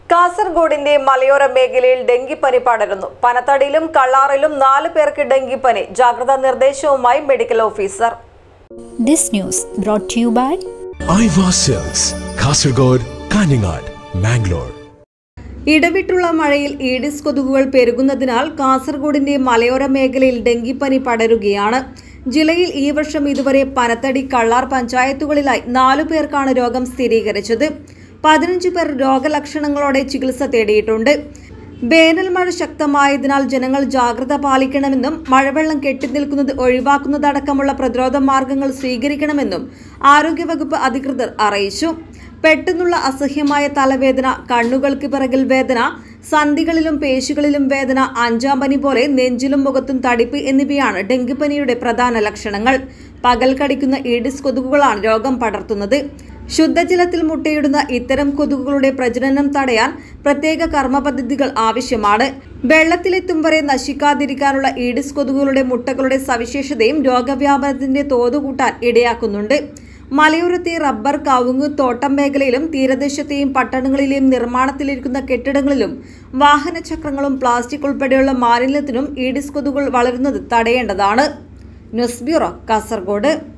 കാസർഗോഡിന്റെ മലയോര മേഖലയിൽ ഡെങ്കിപ്പനി പടരുന്നു പനത്തടിയിലും കള്ളാറിലും നാല് പേർക്ക് ഡെങ്കിപ്പനി ജാഗ്രതാ നിർദ്ദേശവുമായി medical officer This news brought to you by Aiwa sales Kasaragod Kanhangad Mangalore ഇടവിട്ടുള്ള മഴയിൽ ഈഡിസ് കൊതുകുകൾ പെരുകുന്നതിനാൽ കാസർഗോഡിന്റെ മലയോര മേഖലയിൽ ഡെങ്കിപ്പനി പടരുകയാണ് ജില്ലയിൽ ഈ വർഷം ഇതുവരെ പനത്തടി കള്ളാർ പഞ്ചായത്തുകളിലായി നാലു പേർക്കാണ് രോഗം സ്ഥിരീകരിച്ചത് പതിനഞ്ച് പേർ രോഗലക്ഷണങ്ങളോടെ ചികിത്സ തേടിയിട്ടുണ്ട് വേനൽ മഴ ശക്തമായതിനാൽ ജനങ്ങൾ ജാഗ്രത പാലിക്കണമെന്നും മഴവെള്ളം കെട്ടിനിൽക്കുന്നത് ഒഴിവാക്കുന്നതടക്കമുള്ള പ്രതിരോധ മാർഗങ്ങൾ സ്വീകരിക്കണമെന്നും ആരോഗ്യവകുപ്പ് അധികൃതർ അറിയിച്ചു പെട്ടെന്നുള്ള അസഹ്യമായ തലവേദന കണ്ണുകൾക്ക് പിറകിൽ വേദന സന്ധികളിലും പേശികളിലും വേദന അഞ്ചാം പനി പോലെ നെഞ്ചിലും മുഖത്തും തടിപ്പ് എന്നിവയാണ് ഡെങ്കിപ്പനിയുടെ പ്രധാന ലക്ഷണങ്ങൾ പകൽ കടിക്കുന്ന ഈഡിസ് കൊതുകുകളാണ് രോഗം പടർത്തുന്നത് ശുദ്ധജലത്തിൽ മുട്ടയിടുന്ന ഇത്തരം കൊതുകുകളുടെ പ്രജനനം തടയാൻ പ്രത്യേക കർമ്മ പദ്ധതികൾ ആവശ്യമാണ് വെള്ളത്തിലെത്തും വരെ നശിക്കാതിരിക്കാനുള്ള ഈഡിസ് കൊതുകുകളുടെ മുട്ടകളുടെ സവിശേഷതയും രോഗവ്യാപനത്തിന്റെ തോത് കൂട്ടാൻ ഇടയാക്കുന്നുണ്ട് മലയോരത്തെ റബ്ബർ കവുങ്ങ് തോട്ടം മേഖലയിലും തീരദേശത്തെയും പട്ടണങ്ങളിലെയും നിർമ്മാണത്തിലിരിക്കുന്ന കെട്ടിടങ്ങളിലും വാഹനചക്രങ്ങളും പ്ലാസ്റ്റിക് ഉൾപ്പെടെയുള്ള മാലിന്യത്തിനും ഈഡിസ് കൊതുകുകൾ വളരുന്നത് തടയേണ്ടതാണ് ന്യൂസ് ബ്യൂറോ കാസർഗോഡ്